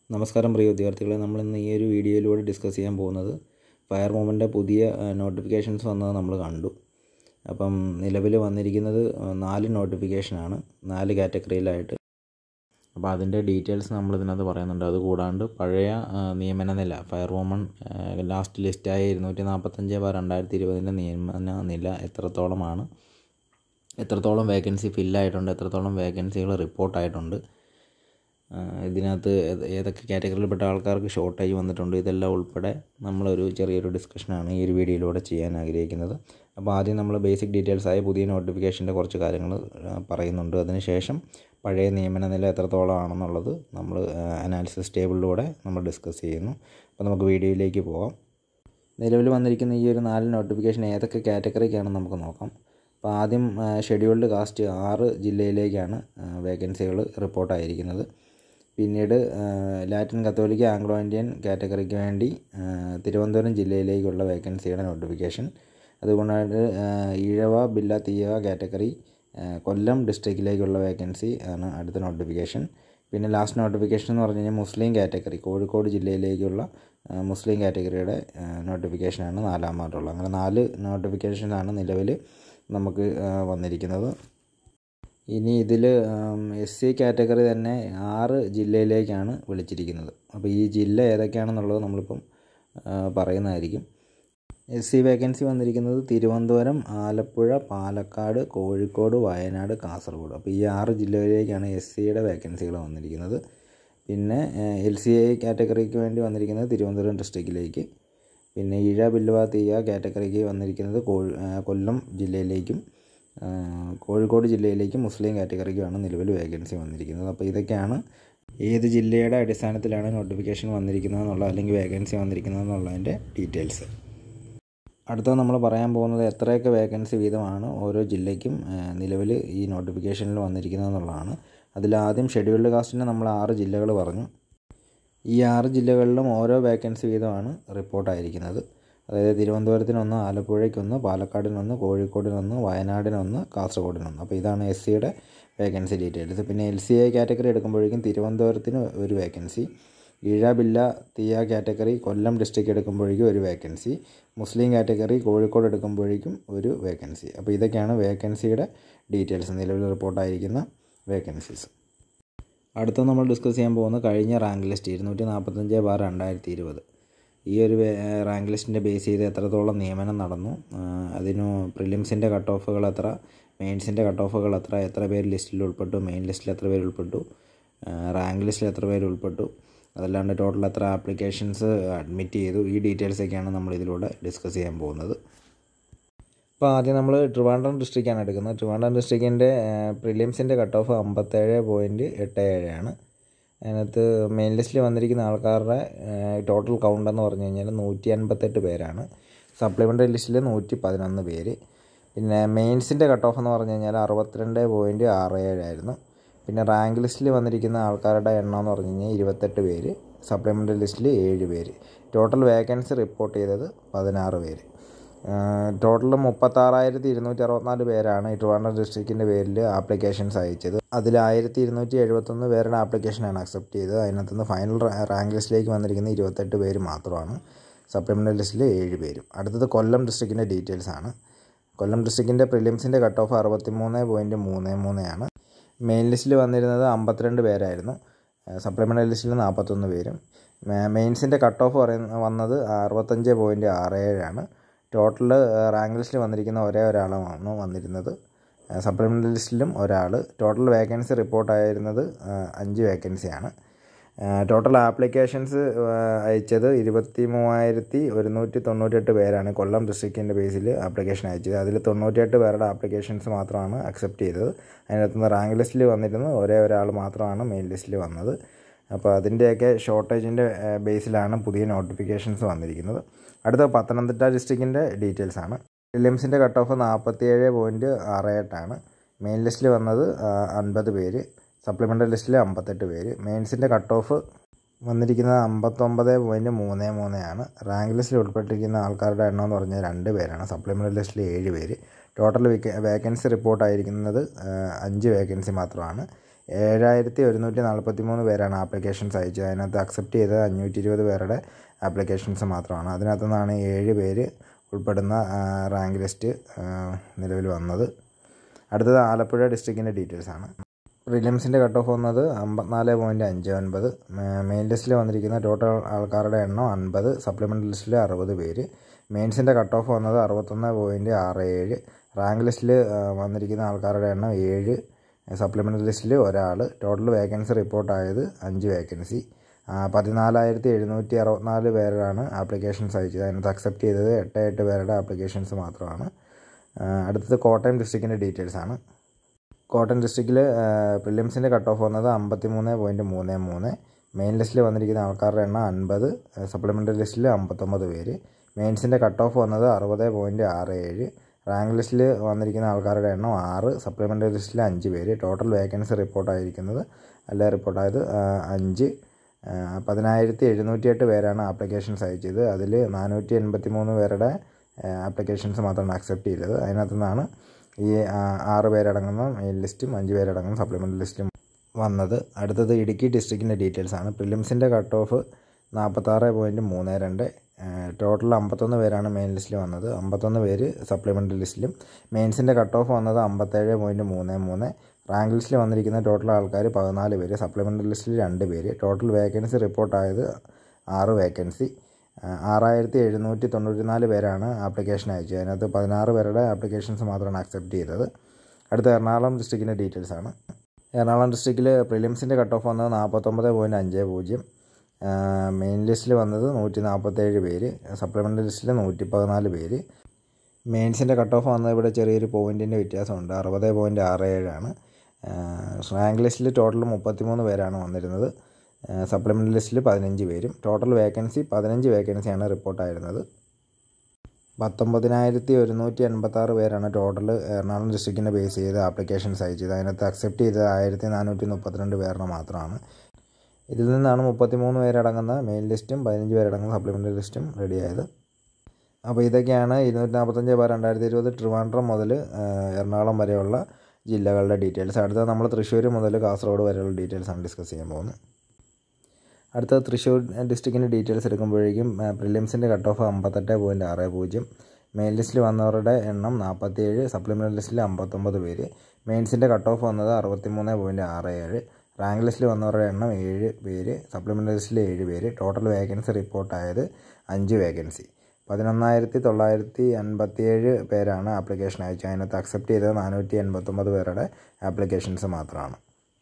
നമസ്കാരം പ്രിയ വിദ്യാർത്ഥികളെ നമ്മൾ ഇന്ന് ഈ ഒരു വീഡിയോയിലൂടെ ഡിസ്കസ് ചെയ്യാൻ പോകുന്നത് ഫയർ മൂവ്മെൻ്റെ പുതിയ നോട്ടിഫിക്കേഷൻസ് വന്നത് നമ്മൾ കണ്ടു അപ്പം നിലവിൽ വന്നിരിക്കുന്നത് നാല് നോട്ടിഫിക്കേഷനാണ് നാല് കാറ്റഗറിയിലായിട്ട് അപ്പോൾ അതിൻ്റെ ഡീറ്റെയിൽസ് നമ്മൾ ഇതിനകത്ത് പറയുന്നുണ്ട് അതുകൂടാണ്ട് പഴയ ആ, നിയമന നില ഫയർ വുമൺ ലാസ്റ്റ് ലിസ്റ്റായ ഇരുന്നൂറ്റി നാൽപ്പത്തഞ്ച് ബാർ രണ്ടായിരത്തി ഇരുപതിൻ്റെ നിയമന നില എത്രത്തോളമാണ് എത്രത്തോളം വേക്കൻസി ഫില്ലായിട്ടുണ്ട് എത്രത്തോളം വേക്കൻസികൾ റിപ്പോർട്ടായിട്ടുണ്ട് ഇതിനകത്ത് ഏത് ഏതൊക്കെ കാറ്റഗറിയിൽപ്പെട്ട ആൾക്കാർക്ക് ഷോർട്ടേജ് വന്നിട്ടുണ്ട് ഇതെല്ലാം ഉൾപ്പെടെ നമ്മളൊരു ചെറിയൊരു ഡിസ്കഷനാണ് ഈ ഒരു വീഡിയോയിലൂടെ ചെയ്യാൻ ആഗ്രഹിക്കുന്നത് അപ്പോൾ ആദ്യം നമ്മൾ ബേസിക് ഡീറ്റെയിൽസ് ആയ പുതിയ നോട്ടിഫിക്കേഷൻ്റെ കുറച്ച് കാര്യങ്ങൾ ആ, പറയുന്നുണ്ട് അതിനുശേഷം പഴയ നിയമന നില എത്രത്തോളം ആണെന്നുള്ളത് നമ്മൾ അനാലിസിസ് ടേബിളിലൂടെ നമ്മൾ ഡിസ്കസ് ചെയ്യുന്നു അപ്പോൾ നമുക്ക് വീഡിയോയിലേക്ക് പോകാം നിലവിൽ വന്നിരിക്കുന്ന ഈ ഒരു നാല് നോട്ടിഫിക്കേഷൻ ഏതൊക്കെ കാറ്റഗറിക്കാണെന്ന് നമുക്ക് നോക്കാം അപ്പോൾ ആദ്യം ഷെഡ്യൂൾഡ് കാസ്റ്റ് ആറ് ജില്ലയിലേക്കാണ് വേക്കൻസികൾ റിപ്പോർട്ടായിരിക്കുന്നത് പിന്നീട് ആ, ലാറ്റിൻ കത്തോലിക്ക ആംഗ്ലോ ഇന്ത്യൻ കാറ്റഗറിക്ക് വേണ്ടി ആ, തിരുവനന്തപുരം ജില്ലയിലേക്കുള്ള വേക്കൻസിയുടെ നോട്ടിഫിക്കേഷൻ അതുകൊണ്ടാണ് ആ, ഈഴവ ബില്ല തീയവ കാറ്റഗറി ആ, കൊല്ലം ഡിസ്ട്രിക്റ്റിലേക്കുള്ള വേക്കൻസി ആണ് അടുത്ത നോട്ടിഫിക്കേഷൻ പിന്നെ ലാസ്റ്റ് നോട്ടിഫിക്കേഷൻ എന്ന് പറഞ്ഞു കഴിഞ്ഞാൽ മുസ്ലിം കാറ്റഗറി കോഴിക്കോട് ജില്ലയിലേക്കുള്ള ആ, മുസ്ലിം കാറ്റഗറിയുടെ ആ, നോട്ടിഫിക്കേഷനാണ് നാലാമതായിട്ടുള്ളത് അങ്ങനെ നാല് നോട്ടിഫിക്കേഷനാണ് നിലവിൽ നമുക്ക് ആ, വന്നിരിക്കുന്നത് ഇനി ഇതിൽ എസ് സി കാറ്റഗറി തന്നെ ആറ് ജില്ലയിലേക്കാണ് വിളിച്ചിരിക്കുന്നത് അപ്പോൾ ഈ ജില്ല ഏതൊക്കെയാണെന്നുള്ളത് നമ്മളിപ്പം ആ, പറയുന്നതായിരിക്കും എസ് സി വേക്കൻസി വന്നിരിക്കുന്നത് തിരുവനന്തപുരം ആലപ്പുഴ പാലക്കാട് കോഴിക്കോട് വയനാട് കാസർഗോഡ് അപ്പോൾ ഈ ആറ് ജില്ലകളിലേക്കാണ് എസ് സിയുടെ വേക്കൻസികൾ വന്നിരിക്കുന്നത് പിന്നെ എൽ സി ഐ കാറ്റഗറിക്ക് വേണ്ടി വന്നിരിക്കുന്നത് തിരുവനന്തപുരം ഡിസ്ട്രിക്റ്റിലേക്ക് പിന്നെ ഇഴ ബില്ലുവ തീയ കാറ്റഗറിക്ക് വന്നിരിക്കുന്നത് കോഴി ആ, കൊല്ലം ജില്ലയിലേക്കും ആ, കോഴിക്കോട് ജില്ലയിലേക്കും മുസ്ലിം കാറ്റഗറിക്കുമാണ് നിലവിൽ വേക്കൻസി വന്നിരിക്കുന്നത് അപ്പോൾ ഇതൊക്കെയാണ് ഏത് ജില്ലയുടെ അടിസ്ഥാനത്തിലാണ് നോട്ടിഫിക്കേഷൻ വന്നിരിക്കുന്നതെന്നുള്ള അല്ലെങ്കിൽ വേക്കൻസി വന്നിരിക്കുന്നതെന്നുള്ളതിൻ്റെ ഡീറ്റെയിൽസ് അടുത്തത് നമ്മൾ പറയാൻ പോകുന്നത് എത്രയൊക്കെ വേക്കൻസി വീതമാണ് ഓരോ ജില്ലയ്ക്കും നിലവിൽ ഈ നോട്ടിഫിക്കേഷനിൽ വന്നിരിക്കുന്നതെന്നുള്ളതാണ് അതിലാദ്യം ഷെഡ്യൂൾഡ് കാസ്റ്റിന് നമ്മൾ ആറ് ജില്ലകൾ പറഞ്ഞു ഈ ആറ് ജില്ലകളിലും ഓരോ വേക്കൻസി വീതമാണ് റിപ്പോർട്ടായിരിക്കുന്നത് അതായത് തിരുവനന്തപുരത്തിനൊന്ന് ആലപ്പുഴയ്ക്കൊന്ന് പാലക്കാടിനൊന്ന് കോഴിക്കോടിനൊന്ന് വയനാടിനൊന്ന് കാസർഗോഡിനൊന്ന് അപ്പോൾ ഇതാണ് എസ് സിയുടെ വേക്കൻസി ഡീറ്റെയിൽസ് പിന്നെ എൽ സി ഐ കാറ്റഗറി എടുക്കുമ്പോഴേക്കും തിരുവനന്തപുരത്തിന് ഒരു വേക്കൻസി ഈഴ ബില്ല തീയ കാറ്റഗറി കൊല്ലം ഡിസ്ട്രിക്ട് എടുക്കുമ്പോഴേക്കും ഒരു വേക്കൻസി മുസ്ലിം കാറ്റഗറി കോഴിക്കോട് എടുക്കുമ്പോഴേക്കും ഒരു വേക്കൻസി അപ്പോൾ ഇതൊക്കെയാണ് വേക്കൻസിയുടെ ഡീറ്റെയിൽസ് നിലവിൽ റിപ്പോർട്ടായിരിക്കുന്ന വേക്കൻസീസ് അടുത്ത നമ്മൾ ഡിസ്കസ് ചെയ്യാൻ പോകുന്നത് കഴിഞ്ഞ റാങ്ക് ലിസ്റ്റ് ഇരുന്നൂറ്റി നാൽപ്പത്തഞ്ച് ബാർ രണ്ടായിരത്തി ഇരുപത് ഈ ഒരു റാങ്ക് ലിസ്റ്റിൻ്റെ ബേസ് ചെയ്ത് എത്രത്തോളം നിയമനം നടന്നു ആ, അതിനു പ്രിലിംസിൻ്റെ കട്ട് ഓഫുകൾ എത്ര മെയിൻസിൻ്റെ കട്ട് ഓഫുകൾ എത്ര എത്ര പേര് ലിസ്റ്റിൽ ഉൾപ്പെട്ടു മെയിൻ ലിസ്റ്റിൽ എത്ര പേര് ഉൾപ്പെട്ടു റാങ്ക് ലിസ്റ്റിൽ എത്ര പേര് ഉൾപ്പെട്ടു അതല്ലാണ്ട് ടോട്ടൽ എത്ര ആപ്ലിക്കേഷൻസ് അഡ്മിറ്റ് ചെയ്തു ഈ ഡീറ്റെയിൽസൊക്കെയാണ് നമ്മൾ ഇതിലൂടെ ഡിസ്കസ് ചെയ്യാൻ പോകുന്നത് അപ്പോൾ ആദ്യം നമ്മൾ ട്രിവാൻഡ്രം ഡിസ്ട്രിക്റ്റാണ് എടുക്കുന്നത് ട്രിവാൻഡ്രം ഡിസ്ട്രിക്റ്റിൻ്റെ പ്രിലിംസിൻ്റെ കട്ട് ഓഫ് അമ്പത്തേഴ് പോയിൻറ്റ് എട്ട് ഏഴാണ് അതിനകത്ത് മെയിൻ ലിസ്റ്റിൽ വന്നിരിക്കുന്ന ആൾക്കാരുടെ ടോട്ടൽ കൗണ്ട് എന്ന് പറഞ്ഞു കഴിഞ്ഞാൽ നൂറ്റി അൻപത്തെട്ട് പേരാണ് സപ്ലിമെൻ്ററി ലിസ്റ്റിൽ നൂറ്റി പതിനൊന്ന് പേര് പിന്നെ മെയിൻസിൻ്റെ കട്ട് ഓഫ് എന്ന് പറഞ്ഞു കഴിഞ്ഞാൽ അറുപത്തിരണ്ട് പോയിൻറ്റ് ആറ് ഏഴായിരുന്നു പിന്നെ റാങ്ക് ലിസ്റ്റിൽ വന്നിരിക്കുന്ന ആൾക്കാരുടെ എണ്ണം എന്ന് പറഞ്ഞു കഴിഞ്ഞാൽ ഇരുപത്തെട്ട് പേര് സപ്ലിമെൻ്ററി ലിസ്റ്റിൽ ഏഴ് പേര് ടോട്ടൽ വേക്കൻസി റിപ്പോർട്ട് ചെയ്തത് പതിനാറ് പേര് ടോട്ടൽ മുപ്പത്താറായിരത്തി ഇരുന്നൂറ്റി അറുപത്തിനാല് പേരാണ് ഈ ട്രിവാൻഡ്രം ഡിസ്ട്രിക്റ്റിൻ്റെ പേരിൽ ആപ്ലിക്കേഷൻസ് അയച്ചത് അതിൽ ആയിരത്തി ഇരുന്നൂറ്റി എഴുപത്തൊന്ന് പേരുടെ ആപ്ലിക്കേഷനാണ് അക്സെപ്റ്റ് ചെയ്തത് അതിനകത്ത് നിന്ന് ഫൈനൽ റാങ്ക് ലിസ്റ്റിലേക്ക് വന്നിരിക്കുന്ന ഇരുപത്തെട്ട് പേര് മാത്രമാണ് സപ്ലിമെൻ്ററി ലിസ്റ്റിൽ ഏഴ് പേരും അടുത്തത് കൊല്ലം ഡിസ്ട്രിക്റ്റിൻ്റെ ഡീറ്റെയിൽസ് ആണ് കൊല്ലം ഡിസ്ട്രിക്റ്റിൻ്റെ പ്രിലിംസിൻ്റെ കട്ട് ഓഫ് അറുപത്തി മൂന്ന് പോയിൻറ്റ് മൂന്ന് മൂന്നാണ് മെയിൻ ലിസ്റ്റിൽ വന്നിരുന്നത് അമ്പത്തിരണ്ട് പേരായിരുന്നു സപ്ലിമെൻ്ററി ലിസ്റ്റിൽ നാൽപ്പത്തൊന്ന് പേരും മെയിൻസിൻ്റെ കട്ട് ഓഫ് പറയുന്ന വന്നത് അറുപത്തഞ്ച് പോയിൻറ്റ് ആറ് ഏഴാണ് ടോട്ടൽ റാങ്ക് ലിസ്റ്റിൽ വന്നിരിക്കുന്ന ഒരേ ഒരാളാണ് വന്നിരുന്നത് സപ്ലിമെൻ്ററി ലിസ്റ്റിലും ഒരാൾ ടോട്ടൽ വേക്കൻസി റിപ്പോർട്ടായിരുന്നത് അഞ്ച് വേക്കൻസിയാണ് ടോട്ടൽ ആപ്ലിക്കേഷൻസ് അയച്ചത് ഇരുപത്തി മൂവായിരത്തി ഒരുന്നൂറ്റി തൊണ്ണൂറ്റെട്ട് പേരാണ് കൊല്ലം ഡിസ്ട്രിക്റ്റിൻ്റെ ബേസിൽ ആപ്ലിക്കേഷൻ അയച്ചത് അതിൽ തൊണ്ണൂറ്റിയെട്ട് പേരുടെ ആപ്ലിക്കേഷൻസ് മാത്രമാണ് അക്സെപ്റ്റ് ചെയ്തത് അതിനകത്ത് നിന്ന് റാങ്ക് ലിസ്റ്റിൽ വന്നിരുന്നത് ഒരേ ഒരാൾ മാത്രമാണ് മെയിൻ ലിസ്റ്റിൽ വന്നത് അപ്പോൾ അതിൻ്റെയൊക്കെ ഷോർട്ടേജിൻ്റെ ബേസിലാണ് പുതിയ നോട്ടിഫിക്കേഷൻസ് വന്നിരിക്കുന്നത് അടുത്ത പത്തനംതിട്ട ഡിസ്ട്രിക്റ്റിൻ്റെ ഡീറ്റെയിൽസ് ആണ് ഫിലിംസിൻ്റെ കട്ട് ഓഫ് നാൽപ്പത്തിയേഴ് പോയിൻറ്റ് ആറ് എട്ടാണ് മെയിൻ ലിസ്റ്റിൽ വന്നത് അൻപത് പേര് സപ്ലിമെൻ്ററി ലിസ്റ്റിൽ അമ്പത്തെട്ട് പേര് മെയിൻസിൻ്റെ കട്ട് ഓഫ് വന്നിരിക്കുന്നത് അമ്പത്തൊമ്പത് പോയിൻറ്റ് മൂന്ന് മൂന്നാണ് റാങ്ക് ലിസ്റ്റിൽ ഉൾപ്പെട്ടിരിക്കുന്ന ആൾക്കാരുടെ എണ്ണം എന്ന് പറഞ്ഞാൽ രണ്ട് പേരാണ് സപ്ലിമെൻ്ററി ലിസ്റ്റിൽ ഏഴ് പേര് ടോട്ടൽ വേക്കൻസി റിപ്പോർട്ടായിരിക്കുന്നത് അഞ്ച് വേക്കൻസി മാത്രമാണ് ഏഴായിരത്തി ഒരുന്നൂറ്റി നാൽപ്പത്തി മൂന്ന് പേരാണ് ആപ്ലിക്കേഷൻസ് അയച്ചത് അതിനകത്ത് അക്സെപ്റ്റ് ചെയ്തത് അഞ്ഞൂറ്റി ഇരുപത് പേരുടെ ആപ്ലിക്കേഷൻസ് മാത്രമാണ് അതിനകത്തു നിന്നാണ് ഏഴ് പേര് ഉൾപ്പെടുന്ന റാങ്ക് ലിസ്റ്റ് നിലവിൽ വന്നത് അടുത്തത് ആലപ്പുഴ ഡിസ്ട്രിക്റ്റിൻ്റെ ഡീറ്റെയിൽസ് ആണ് പ്രിലിംസിൻ്റെ കട്ട് ഓഫ് വന്നത് അമ്പത്തിനാല് പോയിൻറ്റ് അഞ്ച് ഒൻപത് മെയിൻ ലിസ്റ്റിൽ വന്നിരിക്കുന്ന ടോട്ടൽ ആൾക്കാരുടെ എണ്ണം അൻപത് സപ്ലിമെൻ്ററി ലിസ്റ്റിൽ അറുപത് പേര് മെയിൻസിൻ്റെ കട്ട് ഓഫ് വന്നത് അറുപത്തൊന്ന് പോയിൻറ്റ് ആറ് ഏഴ് റാങ്ക് ലിസ്റ്റിൽ വന്നിരിക്കുന്ന ആൾക്കാരുടെ എണ്ണം ഏഴ് സപ്ലിമെൻ്ററി ലിസ്റ്റിൽ ഒരാൾ ടോട്ടൽ വേക്കൻസി റിപ്പോർട്ടായത് അഞ്ച് വേക്കൻസി പതിനാലായിരത്തി എഴുന്നൂറ്റി അറുപത്തിനാല് പേരാണ് ആപ്ലിക്കേഷൻസ് അയച്ചത് അതിനകത്ത് അക്സെപ്റ്റ് ചെയ്തത് എട്ട് എട്ട് പേരുടെ ആപ്ലിക്കേഷൻസ് മാത്രമാണ് അടുത്തത് കോട്ടയം ഡിസ്ട്രിക്റ്റിൻ്റെ ഡീറ്റെയിൽസ് ആണ് കോട്ടയം ഡിസ്ട്രിക്റ്റിൽ പ്രിലിംസിൻ്റെ കട്ട് ഓഫ് വന്നത് അമ്പത്തി മൂന്ന് പോയിൻറ്റ് മൂന്ന് മൂന്ന് മെയിൻ ലിസ്റ്റിൽ വന്നിരിക്കുന്ന ആൾക്കാരുടെ എണ്ണം അൻപത് സപ്ലിമെൻ്ററി ലിസ്റ്റിൽ അമ്പത്തൊമ്പത് പേര് മെയിൻസിൻ്റെ കട്ട് ഓഫ് വന്നത് അറുപത് പോയിൻറ്റ് ആറ് ഏഴ് റാങ്ക് ലിസ്റ്റിൽ വന്നിരിക്കുന്ന ആൾക്കാരുടെ എണ്ണം ആറ് സപ്ലിമെൻ്ററി ലിസ്റ്റിൽ അഞ്ച് പേര് ടോട്ടൽ വേക്കൻസി റിപ്പോർട്ടായിരിക്കുന്നത് അല്ല റിപ്പോർട്ടായത് അഞ്ച് പതിനായിരത്തി എഴുന്നൂറ്റി എട്ട് പേരാണ് ആപ്ലിക്കേഷൻസ് അയച്ചത് അതിൽ നാനൂറ്റി എൺപത്തി മൂന്ന് പേരുടെ ആപ്ലിക്കേഷൻസ് മാത്രമാണ് അക്സെപ്റ്റ് ചെയ്തത് അതിനകത്തു നിന്നാണ് ഈ ആറ് പേരടങ്ങുന്ന മെയിൻ ലിസ്റ്റും അഞ്ച് പേരടങ്ങുന്ന സപ്ലിമെൻ്ററി ലിസ്റ്റും വന്നത് അടുത്തത് ഇടുക്കി ഡിസ്ട്രിക്റ്റിൻ്റെ ഡീറ്റെയിൽസ് ആണ് പ്രിലിംസിൻ്റെ കട്ട് ഓഫ് നാൽപ്പത്താറ് പോയിൻറ്റ് മൂന്ന് രണ്ട് ടോട്ടൽ അമ്പത്തൊന്ന് പേരാണ് മെയിൻ ലിസ്റ്റിൽ വന്നത് അമ്പത്തൊന്ന് പേര് സപ്ലിമെൻ്ററി ലിസ്റ്റിലും മെയിൻസിൻ്റെ കട്ട് ഓഫ് വന്നത് അമ്പത്തേഴ് പോയിൻറ്റ് മൂന്ന് മൂന്ന് റാങ്ക് ലിസ്റ്റിൽ വന്നിരിക്കുന്ന ടോട്ടൽ ആൾക്കാർ പതിനാല് പേര് സപ്ലിമെൻ്ററി ലിസ്റ്റിൽ രണ്ട് പേര് ടോട്ടൽ വേക്കൻസി റിപ്പോർട്ടായത് ആറ് വേക്കൻസി ആറായിരത്തി എഴുന്നൂറ്റി തൊണ്ണൂറ്റി നാല് പേരാണ് ആപ്ലിക്കേഷൻ അയച്ചത് അതിനകത്ത് പതിനാറ് പേരുടെ ആപ്ലിക്കേഷൻസ് മാത്രമാണ് അക്സെപ്റ്റ് ചെയ്തത് അടുത്ത എറണാകുളം ഡിസ്ട്രിക്റ്റിൻ്റെ ഡീറ്റെയിൽസ് ആണ് എറണാകുളം ഡിസ്ട്രിക്റ്റിൽ പ്രിലിംസിൻ്റെ കട്ട് ഓഫ് വന്നത് നാൽപ്പത്തൊമ്പത് പോയിൻറ്റ് അഞ്ച് പൂജ്യം മെയിൻ ലിസ്റ്റിൽ വന്നത് നൂറ്റി നാൽപ്പത്തേഴ് പേര് സപ്ലിമെൻ്ററി ലിസ്റ്റിൽ നൂറ്റി പതിനാല് പേര് മെയിൻസിൻ്റെ കട്ട് ഓഫ് വന്നത് ഇവിടെ ചെറിയൊരു പോയിൻറ്റിൻ്റെ വ്യത്യാസമുണ്ട് അറുപത് പോയിൻറ്റ് ആറ് ഏഴാണ് റാങ്ക് ലിസ്റ്റിൽ ടോട്ടൽ മുപ്പത്തിമൂന്ന് പേരാണ് വന്നിരുന്നത് സപ്ലിമെൻ്ററി ലിസ്റ്റിൽ പതിനഞ്ച് പേരും ടോട്ടൽ വേക്കൻസി പതിനഞ്ച് വേക്കൻസിയാണ് റിപ്പോർട്ടായിരുന്നത് പത്തൊമ്പതിനായിരത്തി ഒരുന്നൂറ്റി എൺപത്താറ് പേരാണ് ടോട്ടൽ എറണാകുളം ഡിസ്ട്രിക്റ്റിനെ ബേസ് ചെയ്ത് ആപ്ലിക്കേഷൻസ് അയച്ചത് അതിനകത്ത് അക്സെപ്റ്റ് ചെയ്തത് ആയിരത്തി നാനൂറ്റി മുപ്പത്തിരണ്ട് പേരുടെ മാത്രമാണ് ഇതിൽ നിന്നാണ് മുപ്പത്തിമൂന്ന് പേരടങ്ങുന്ന മെയിൻ ലിസ്റ്റും പതിനഞ്ച് പേരടങ്ങുന്ന സപ്ലിമെൻ്ററി ലിസ്റ്റും റെഡിയായത് അപ്പോൾ ഇതൊക്കെയാണ് ഇരുന്നൂറ്റി നാൽപ്പത്തഞ്ച് ബാർ രണ്ടായിരത്തി ഇരുപത് ട്രിവാൻഡ്രം മുതൽ എറണാകുളം വരെയുള്ള ജില്ലകളുടെ ഡീറ്റെയിൽസ് അടുത്തത് നമ്മൾ തൃശ്ശൂർ മുതൽ കാസർഗോഡ് വരെയുള്ള ഡീറ്റെയിൽസാണ് ഡിസ്കസ് ചെയ്യാൻ പോകുന്നത് അടുത്ത തൃശ്ശൂർ ഡിസ്ട്രിക്റ്റിൻ്റെ ഡീറ്റെയിൽസ് എടുക്കുമ്പോഴേക്കും പ്രിലിംസിൻ്റെ കട്ട് ഓഫ് അമ്പത്തെട്ട് പോയിൻറ്റ് ആറ് പൂജ്യം മെയിൻ ലിസ്റ്റിൽ വന്നവരുടെ എണ്ണം നാൽപ്പത്തിയേഴ് സപ്ലിമെൻ്ററി ലിസ്റ്റിൽ അമ്പത്തൊമ്പത് പേര് മെയിൻസിൻ്റെ കട്ട് ഓഫ് വന്നത് അറുപത്തിമൂന്ന് പോയിൻറ്റ് ആറ് ഏഴ് റാങ്ക് ലിസ്റ്റിൽ വന്നവരുടെ എണ്ണം ഏഴ് പേര് സപ്ലിമെൻ്ററി ലിസ്റ്റിൽ ഏഴ് പേര് ടോട്ടൽ വേക്കൻസി റിപ്പോർട്ടായത് അഞ്ച് വേക്കൻസി പതിനൊന്നായിരത്തി തൊള്ളായിരത്തി അൻപത്തിയേഴ് പേരാണ് ആപ്ലിക്കേഷൻ അയച്ചത് അതിനകത്ത് അക്സെപ്റ്റ് ചെയ്തത് നാനൂറ്റി എൺപത്തൊമ്പത് പേരുടെ ആപ്ലിക്കേഷൻസ് മാത്രമാണ്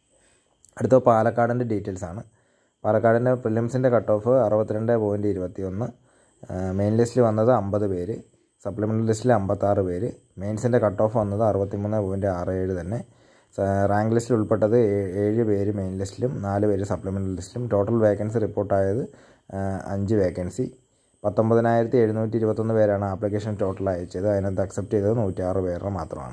അടുത്ത പാലക്കാടിൻ്റെ ഡീറ്റെയിൽസ് ആണ് പാലക്കാടിൻ്റെ പ്രിലിംസിൻ്റെ കട്ട് ഓഫ് അറുപത്തിരണ്ട് പോയിൻറ്റ് ഇരുപത്തി ഒന്ന് മെയിൻ ലിസ്റ്റിൽ വന്നത് അമ്പത് പേര് സപ്ലിമെൻ്ററി ലിസ്റ്റിൽ അമ്പത്താറ് പേര് മെയിൻസിൻ്റെ കട്ട് ഓഫ് വന്നത് അറുപത്തിമൂന്ന് പോയിൻറ്റ് ആറ് ഏഴ് തന്നെ റാങ്ക് ലിസ്റ്റിൽ ഉൾപ്പെട്ടത് ഏഴ് പേര് മെയിൻ ലിസ്റ്റിലും നാല് പേര് സപ്ലിമെൻ്ററി ലിസ്റ്റിലും ടോട്ടൽ വേക്കൻസി റിപ്പോർട്ടായത് അഞ്ച് വേക്കൻസി പത്തൊമ്പതിനായിരത്തി എഴുന്നൂറ്റി ഇരുപത്തൊന്ന് പേരാണ് ആപ്ലിക്കേഷൻ ടോട്ടൽ അയച്ചത് അതിനകത്ത് അക്സെപ്റ്റ് ചെയ്തത് നൂറ്റിയാറ് പേരുടെ മാത്രമാണ്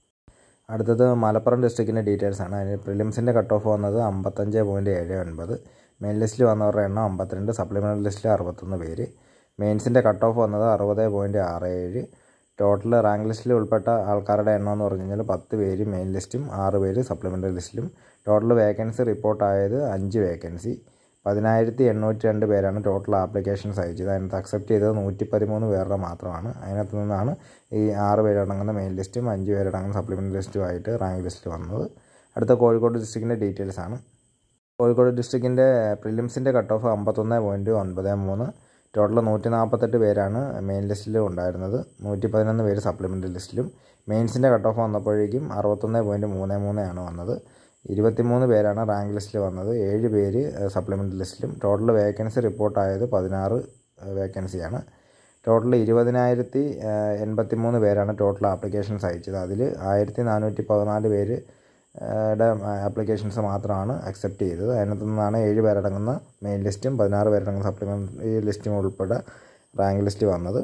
അടുത്തത് മലപ്പുറം ഡിസ്ട്രിക്റ്റിൻ്റെ ഡീറ്റെയിൽസ് ആണ് അതിന് പ്രിലിംസിൻ്റെ കട്ട് ഓഫ് വന്നത് അമ്പത്തഞ്ച് പോയിൻറ്റ് ഏഴ് ഒൻപത് മെയിൻ ലിസ്റ്റിൽ വന്നവരുടെ എണ്ണം അമ്പത്തിരണ്ട് സപ്ലിമെൻ്ററി ലിസ്റ്റിൽ അറുപത്തൊന്ന് പേര് മെയിൻസിൻ്റെ കട്ട് ഓഫ് വന്നത് അറുപത് പോയിൻറ്റ് ആറ് ഏഴ് ടോട്ടൽ റാങ്ക് ലിസ്റ്റിൽ ഉൾപ്പെട്ട ആൾക്കാരുടെ എണ്ണം എന്ന് പറഞ്ഞു കഴിഞ്ഞാൽ പത്ത് പേര് മെയിൻ ലിസ്റ്റും ആറ് പേര് സപ്ലിമെൻ്ററി ലിസ്റ്റിലും ടോട്ടൽ വേക്കൻസി റിപ്പോർട്ടായത് അഞ്ച് വേക്കൻസി പതിനായിരത്തി എണ്ണൂറ്റി രണ്ട് പേരാണ് ടോട്ടൽ ആപ്ലിക്കേഷൻസ് അയച്ചത് അതിനകത്ത് അക്സെപ്റ്റ് ചെയ്തത് നൂറ്റി പതിമൂന്ന് പേരുടെ മാത്രമാണ് അതിനകത്ത് നിന്നാണ് ഈ ആറ് പേരടങ്ങുന്ന മെയിൻ ലിസ്റ്റും അഞ്ച് പേരടങ്ങുന്ന സപ്ലിമെൻ്ററി ലിസ്റ്റുമായിട്ട് റാങ്ക് ലിസ്റ്റ് വന്നത് അടുത്ത കോഴിക്കോട് ഡിസ്ട്രിക്റ്റിൻ്റെ ഡീറ്റെയിൽസ് ആണ് കോഴിക്കോട് ഡിസ്ട്രിക്റ്റിൻ്റെ പ്രിലിംസിൻ്റെ കട്ട് ഓഫ് അമ്പത്തൊന്ന് പോയിൻറ്റ് ഒൻപത് മൂന്ന് ടോട്ടൽ നൂറ്റി നാൽപ്പത്തെട്ട് പേരാണ് മെയിൻ ലിസ്റ്റിൽ ഉണ്ടായിരുന്നത് നൂറ്റി പതിനൊന്ന് പേര് സപ്ലിമെൻ്ററി ലിസ്റ്റിലും മെയിൻസിൻ്റെ കട്ട് ഓഫ് വന്നപ്പോഴേക്കും അറുപത്തൊന്ന് പോയിൻറ്റ് മൂന്ന് മൂന്നാണ് വന്നത് ഇരുപത്തിമൂന്ന് പേരാണ് റാങ്ക് ലിസ്റ്റിൽ വന്നത് ഏഴ് പേര് സപ്ലിമെൻ്ററി ലിസ്റ്റിലും ടോട്ടൽ വേക്കൻസി റിപ്പോർട്ടായത് പതിനാറ് വേക്കൻസിയാണ് ടോട്ടൽ ഇരുപതിനായിരത്തി എൺപത്തി മൂന്ന് പേരാണ് ടോട്ടൽ ആപ്ലിക്കേഷൻസ് അയച്ചത് അതിൽ ആയിരത്തി നാനൂറ്റി പതിനാല് പേര് ടെ ആപ്ലിക്കേഷൻസ് മാത്രമാണ് അക്സെപ്റ്റ് ചെയ്തത് അതിനകത്തു നിന്നാണ് ഏഴ് പേരടങ്ങുന്ന മെയിൻ ലിസ്റ്റും പതിനാറ് പേരടങ്ങുന്ന സപ്ലിമെൻ്ററി ലിസ്റ്റും ഉൾപ്പെടെ റാങ്ക് ലിസ്റ്റ് വന്നത്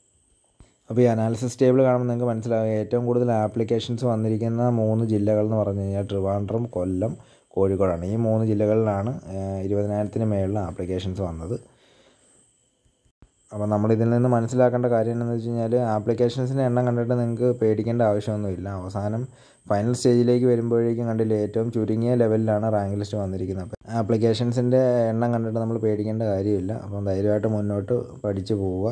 അപ്പോൾ ഈ അനാലിസിസ് ടേബിൾ കാണുമ്പോൾ നിങ്ങൾക്ക് മനസ്സിലാവും ഏറ്റവും കൂടുതൽ ആപ്ലിക്കേഷൻസ് വന്നിരിക്കുന്ന മൂന്ന് ജില്ലകൾ എന്ന് പറഞ്ഞു കഴിഞ്ഞാൽ ട്രിവാൻഡ്രം കൊല്ലം കോഴിക്കോടാണ് ഈ മൂന്ന് ജില്ലകളിലാണ് ഇരുപതിനായിരത്തിന് മേളിൽ ആപ്ലിക്കേഷൻസ് വന്നത് അപ്പോൾ നമ്മൾ ഇതിൽ നിന്ന് മനസ്സിലാക്കേണ്ട കാര്യം എന്താണെന്ന് വെച്ച് കഴിഞ്ഞാൽ ആപ്ലിക്കേഷൻസിൻ്റെ എണ്ണം കണ്ടിട്ട് നിങ്ങൾക്ക് പേടിക്കേണ്ട ആവശ്യമൊന്നുമില്ല അവസാനം ഫൈനൽ സ്റ്റേജിലേക്ക് വരുമ്പോഴേക്കും കണ്ടില്ലേ ഏറ്റവും ചുരുങ്ങിയ ലെവലിലാണ് റാങ്ക് ലിസ്റ്റ് വന്നിരിക്കുന്നത് അപ്പോൾ ആപ്ലിക്കേഷൻസിൻ്റെ എണ്ണം കണ്ടിട്ട് നമ്മൾ പേടിക്കേണ്ട കാര്യമില്ല അപ്പം ധൈര്യമായിട്ട് മുന്നോട്ട് പഠിച്ചു പോവുക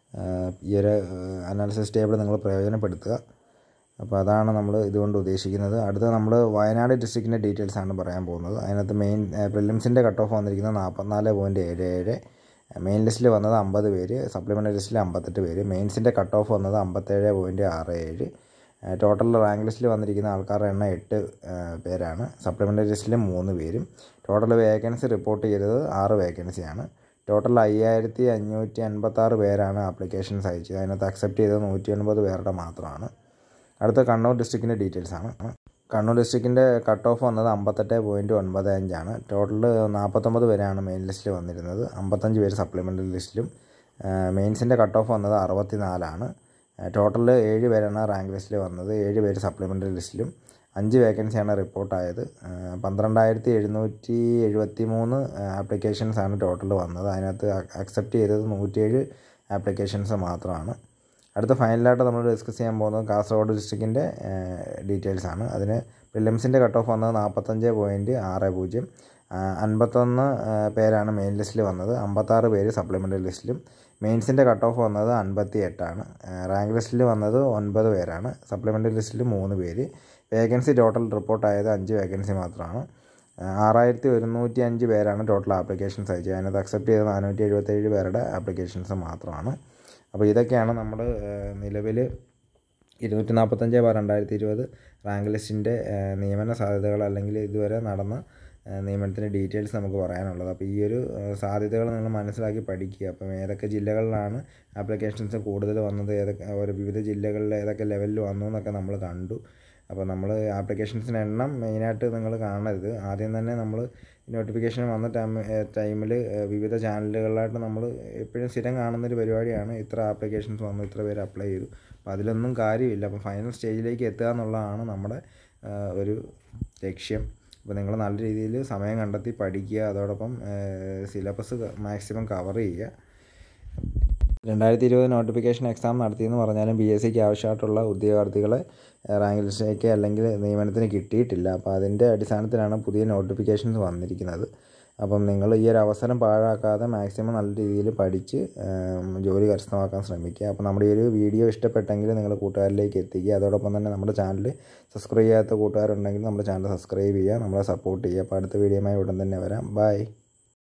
ഈ ഒരു അനാലിസിസ് ടേബിൾ നിങ്ങൾ പ്രയോജനപ്പെടുത്തുക അപ്പോൾ അതാണ് നമ്മൾ ഇതുകൊണ്ട് ഉദ്ദേശിക്കുന്നത് അടുത്ത നമ്മൾ വയനാട് ഡിസ്ട്രിക്റ്റിൻ്റെ ഡീറ്റെയിൽസ് ആണ് പറയാൻ പോകുന്നത് അതിനകത്ത് മെയിൻ പ്രിലിംസിൻ്റെ കട്ട് ഓഫ് വന്നിരിക്കുന്നത് നാൽപ്പത്തിനാല് പോയിൻറ്റ് ഏഴ് ഏഴ് മെയിൻ ലിസ്റ്റിൽ വന്നത് അമ്പത് പേര് സപ്ലിമെൻ്ററി ലിസ്റ്റിൽ അമ്പത്തെട്ട് പേര് മെയിൻസിൻ്റെ കട്ട് ഓഫ് വന്നത് അമ്പത്തേഴ് പോയിൻറ്റ് ആറ് ഏഴ് ടോട്ടൽ റാങ്ക് ലിസ്റ്റിൽ വന്നിരിക്കുന്ന ആൾക്കാരുടെ എണ്ണം എട്ട് പേരാണ് സപ്ലിമെൻ്ററി ലിസ്റ്റിൽ മൂന്ന് പേരും ടോട്ടൽ വേക്കൻസി റിപ്പോർട്ട് ചെയ്തത് ആറ് വേക്കൻസിയാണ് ടോട്ടൽ അയ്യായിരത്തി അഞ്ഞൂറ്റി അൻപത്താറ് പേരാണ് ആപ്ലിക്കേഷൻസ് അയച്ചത് അതിനകത്ത് അക്സെപ്റ്റ് ചെയ്തത് നൂറ്റി ഒൻപത് പേരുടെ മാത്രമാണ് അടുത്ത കണ്ണൂർ ഡിസ്ട്രിക്റ്റിൻ്റെ ഡീറ്റെയിൽസ് ആണ് കണ്ണൂർ ഡിസ്ട്രിക്റ്റിൻ്റെ കട്ട് ഓഫ് വന്നത് അമ്പത്തെട്ട് പോയിൻറ്റ് ഒൻപത് അഞ്ചാണ് ടോട്ടൽ നാൽപ്പത്തൊമ്പത് പേരാണ് മെയിൻ ലിസ്റ്റിൽ വന്നിരുന്നത് അമ്പത്തഞ്ച് പേര് സപ്ലിമെൻ്ററി ലിസ്റ്റിലും മെയിൻസിൻ്റെ കട്ട് ഓഫ് വന്നത് അറുപത്തി നാലാണ് ടോട്ടൽ ഏഴ് പേരാണ് റാങ്ക് ലിസ്റ്റിൽ വന്നത് ഏഴ് പേര് സപ്ലിമെൻ്ററി ലിസ്റ്റിലും അഞ്ച് വേക്കൻസിയാണ് റിപ്പോർട്ടായത് പന്ത്രണ്ടായിരത്തി എഴുന്നൂറ്റി എഴുപത്തി മൂന്ന് ആപ്ലിക്കേഷൻസാണ് ടോട്ടൽ വന്നത് അതിനകത്ത് അക്സെപ്റ്റ് ചെയ്തത് നൂറ്റിയേഴ് ആപ്ലിക്കേഷൻസ് മാത്രമാണ് അടുത്ത ഫൈനലായിട്ട് നമ്മൾ ഡിസ്കസ് ചെയ്യാൻ പോകുന്നത് കാസർഗോഡ് ഡിസ്ട്രിക്റ്റിൻ്റെ ഡീറ്റെയിൽസ് ആണ് അതിന് പ്രിലിംസിൻ്റെ കട്ട് ഓഫ് വന്നത് നാൽപ്പത്തഞ്ച് പോയിൻറ്റ് ആറ് പൂജ്യം അൻപത്തൊന്ന് പേരാണ് മെയിൻ ലിസ്റ്റിൽ വന്നത് അമ്പത്താറ് പേര് സപ്ലിമെൻ്ററി ലിസ്റ്റിലും മെയിൻസിൻ്റെ കട്ട് ഓഫ് വന്നത് അൻപത്തി എട്ടാണ് റാങ്ക് ലിസ്റ്റിൽ വന്നത് ഒൻപത് പേരാണ് സപ്ലിമെൻ്ററി ലിസ്റ്റിൽ മൂന്ന് പേര് വേക്കൻസി ടോട്ടൽ റിപ്പോർട്ടായത് അഞ്ച് വേക്കൻസി മാത്രമാണ് ആറായിരത്തി ഒരുന്നൂറ്റി അഞ്ച് പേരാണ് ടോട്ടൽ ആപ്ലിക്കേഷൻസ് അയച്ചത് അതിനകത്ത് അക്സെപ്റ്റ് ചെയ്ത നാനൂറ്റി എഴുപത്തേഴ് പേരുടെ ആപ്ലിക്കേഷൻസ് മാത്രമാണ് അപ്പോൾ ഇതൊക്കെയാണ് നമ്മൾ നിലവിൽ ഇരുന്നൂറ്റി നാൽപ്പത്തഞ്ച് ബാർ രണ്ടായിരത്തി ഇരുപത് റാങ്ക് ലിസ്റ്റിൻ്റെ നിയമന സാധ്യതകൾ അല്ലെങ്കിൽ ഇതുവരെ നടന്ന നിയമനത്തിൻ്റെ ഡീറ്റെയിൽസ് നമുക്ക് പറയാനുള്ളത് അപ്പോൾ ഈ ഒരു സാധ്യതകൾ നിങ്ങൾ മനസ്സിലാക്കി പഠിക്കുക അപ്പം ഏതൊക്കെ ജില്ലകളിലാണ് ആപ്ലിക്കേഷൻസ് കൂടുതൽ വന്നത് ഏതൊക്കെ ഓരോ വിവിധ ജില്ലകളിൽ ഏതൊക്കെ ലെവലിൽ വന്നു എന്നൊക്കെ നമ്മൾ കണ്ടു അപ്പോൾ നമ്മൾ ആപ്ലിക്കേഷൻസിൻ്റെ എണ്ണം മെയിനായിട്ട് നിങ്ങൾ കാണരുത് ആദ്യം തന്നെ നമ്മൾ നോട്ടിഫിക്കേഷൻ വന്ന ടൈം ടൈമിൽ വിവിധ ചാനലുകളിലായിട്ട് നമ്മൾ എപ്പോഴും സ്ഥിരം കാണുന്നൊരു പരിപാടിയാണ് ഇത്ര ആപ്ലിക്കേഷൻസ് വന്നു ഇത്ര പേര് അപ്ലൈ ചെയ്തു അപ്പോൾ അതിലൊന്നും കാര്യമില്ല അപ്പോൾ ഫൈനൽ സ്റ്റേജിലേക്ക് എത്തുക എന്നുള്ളതാണ് നമ്മുടെ ഒരു ലക്ഷ്യം അപ്പോൾ നിങ്ങൾ നല്ല രീതിയിൽ സമയം കണ്ടെത്തി പഠിക്കുക അതോടൊപ്പം സിലബസ് മാക്സിമം കവർ ചെയ്യുക രണ്ടായിരത്തി ഇരുപത് നോട്ടിഫിക്കേഷൻ എക്സാം നടത്തിയെന്ന് പറഞ്ഞാലും പി എസ് സിക്ക് ആവശ്യമായിട്ടുള്ള ഉദ്യോഗാർത്ഥികളെ റാങ്ക് ലിസ്റ്റിലേക്ക് അല്ലെങ്കിൽ നിയമനത്തിന് കിട്ടിയിട്ടില്ല അപ്പോൾ അതിൻ്റെ അടിസ്ഥാനത്തിലാണ് പുതിയ നോട്ടിഫിക്കേഷൻസ് വന്നിരിക്കുന്നത് അപ്പം നിങ്ങൾ ഈ ഒരു അവസരം പാഴാക്കാതെ മാക്സിമം നല്ല രീതിയിൽ പഠിച്ച് ജോലി കരസ്ഥമാക്കാൻ ശ്രമിക്കുക അപ്പോൾ നമ്മുടെ ഈ ഒരു വീഡിയോ ഇഷ്ടപ്പെട്ടെങ്കിൽ നിങ്ങൾ കൂട്ടുകാരിലേക്ക് എത്തിക്കുക അതോടൊപ്പം തന്നെ നമ്മുടെ ചാനൽ സബ്സ്ക്രൈബ് ചെയ്യാത്ത കൂട്ടുകാരുണ്ടെങ്കിൽ നമ്മുടെ ചാനൽ സബ്സ്ക്രൈബ് ചെയ്യുക നമ്മളെ സപ്പോർട്ട് ചെയ്യുക അപ്പോൾ അടുത്ത വീഡിയോയുമായി ഉടൻ തന്നെ വരാം ബൈ